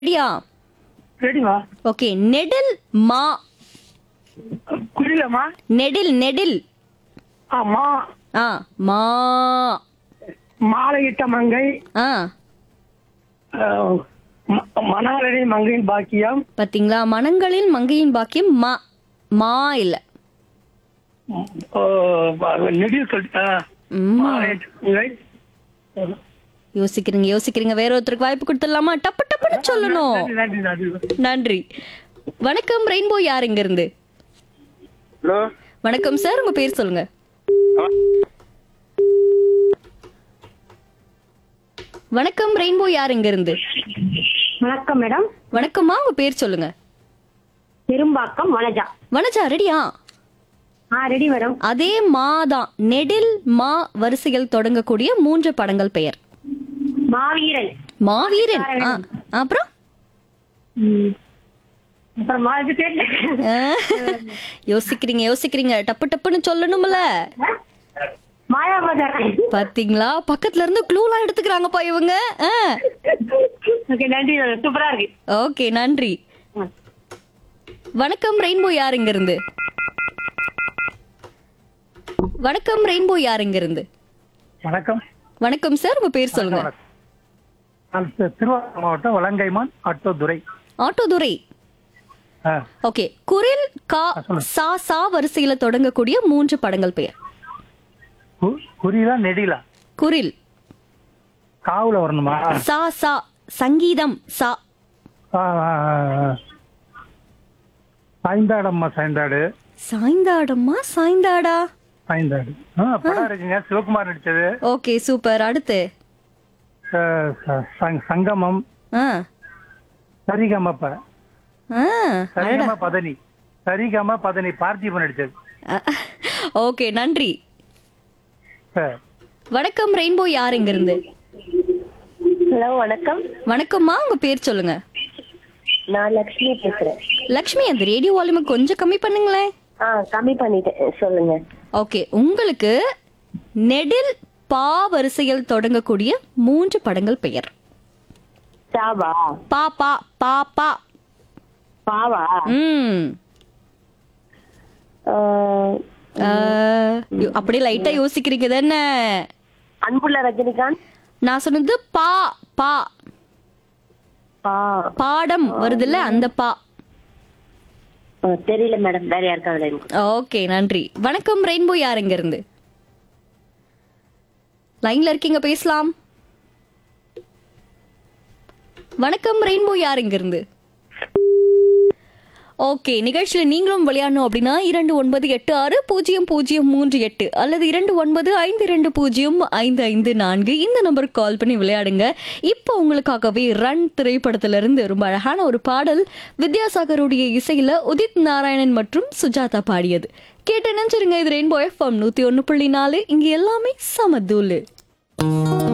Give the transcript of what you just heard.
ரெடியா ரெடிமா ஓகே நெடில் மா புரியலம்மா நெடில் நெடில் ஆமா ஆ மா மாலையிட்ட மங்கை ஆ அஹ், ம- மணாலனை மங்கையின் பாக்கியம் பாத்தீங்களா மனங்களில் மங்கையின் பாக்கியம் மா மா இல்ல அஹ், நெடில் சொல்லிட்டு ம், மாலையிட்ட மங்கை யோசிக்கிறீங்க யோசிக்கிறீங்க வேற ஒருத்தருக்கு வாய்ப்பு கொடுத்துடலாமா டப்பு டப்புன்னு சொல்லணும் நன்றி நன்றி நன்றி நன்றி வணக்கம் ரெயின்போ யார் இங்க இருந்து ஹலோ வணக்கம் சார் உங்க பேர் சொல்லுங்க வணக்கம் ரெயின்போ யார் இங்க இருந்து வணக்கம் மேடம் வணக்கம்மா உங்க பேர் சொல்லுங்க பெரும்பாக்கம் வனஜா வனஜா ரெடியா ஆ ரெடி மேடம் அதே மா தான் நெடில் மா வரிசையில் தொடங்கக்கூடிய மூன்று படங்கள் பெயர் மாவீரன் மாவீரன் ஆ, அப்புறம் ம். அப்புறம் மா இது தெரியல ஆ, யோசிக்கிறீங்க யோசிக்கிறீங்க டப்பு டப்புன்னு சொல்லணும்ல மாயாபஜார் பாத்தீங்களா பக்கத்துல இருந்து க்ளூலாம் எடுத்துக்கிறாங்கப்பா இவங்க ஓகே நன்றி மேடம் சூப்பரா இருக்கு ஓகே நன்றி ம். வணக்கம் ரெயின்போ யார் இங்க இருந்து வணக்கம் ரெயின்போ யார் இங்க இருந்து வணக்கம் வணக்கம் சார் உங்க பேர் சொல்லுங்க நான் தி- திருவாரூர் மாவட்டம் வலங்கைமான் ஆட்டோதுரை ஆட்டோதுரை ஆ, ஓகே குரில் கா சொல்லுங்க. சா சா வரிசையில தொடங்கக்கூடிய மூன்று படங்கள் பெயர் கு- குறிலா நெடிலா குரில் காவுல வரணுமா சா சா சங்கீதம் சா ஆ, ஆ, ஆ, ஆ. சாய்ந்தாடம்மா சாய்ந்தாடு சாய்ந்தாடம்மா சாய்ந்தாடா சாய்ந்தாடு ஆ, படம் இருக்குங்க சிவகுமார் நடிச்சது ஓகே சூப்பர் அடுத்து ச- ச- சங்- சங்கமம் ஆ சரிகமப்ப ஆ சரிகம பதனி சரிகம பதனி பார்த்திபன் நடிச்சது ஓகே நன்றி சரி. வணக்கம் ரெயின்போ யார் இங்க இருந்து ஹலோ வணக்கம் வணக்கம்மா உங்க பேர் சொல்லுங்க நான் லக்ஷ்மி பேசுறேன் லக்ஷ்மி அந்த ரேடியோ வால்யூமை கொஞ்சம் கம்மி பண்ணுங்களேன் ஆ கம்மி பண்ணிட்டேன் சொல்லுங்க ஓகே உங்களுக்கு நெடில் பா வரிசையில் தொடங்கக்கூடிய மூன்று படங்கள் பெயர் சாவா பா பா பா பா பாவா ம் ஆ, ஆஹ், யோ- அப்படியே லைட்டா யோசிக்கிறீங்க தானே அன்புள்ள ரஜினிகாந்த் நான் சொன்னது பா பா பா பாடம் வருதுல்ல அந்த பா ஆ, தெரியல மேடம் வேற யாருக்காவது எனக்கு ஓகே நன்றி வணக்கம் ரெயின்போ யார் இங்க இருந்து லைன்ல இருக்கீங்க பேசலாம் வணக்கம் ரெயின்போ யார் இங்க இருந்து ஓகே நிகழ்ச்சியில நீங்களும் விளையாடணும் அப்படின்னா இரண்டு ஒன்பது எட்டு ஆறு பூஜ்ஜியம் பூஜ்ஜியம் மூன்று எட்டு அல்லது இரண்டு ஒன்பது ஐந்து இரண்டு பூஜ்ஜியம் ஐந்து ஐந்து நான்கு இந்த நம்பருக்கு கால் பண்ணி விளையாடுங்க இப்போ உங்களுக்காகவே ரன் திரைப்படத்திலிருந்து ரொம்ப அழகான ஒரு பாடல் வித்யாசாகருடைய இசையில உதித் நாராயணன் மற்றும் சுஜாதா பாடியது கேட்டு நினைச்சிருங்க இது ரெயின்போ எஃப்எம் நூத்தி ஒன்னு புள்ளி நாலு இங்க எல்லாமே சமதூலு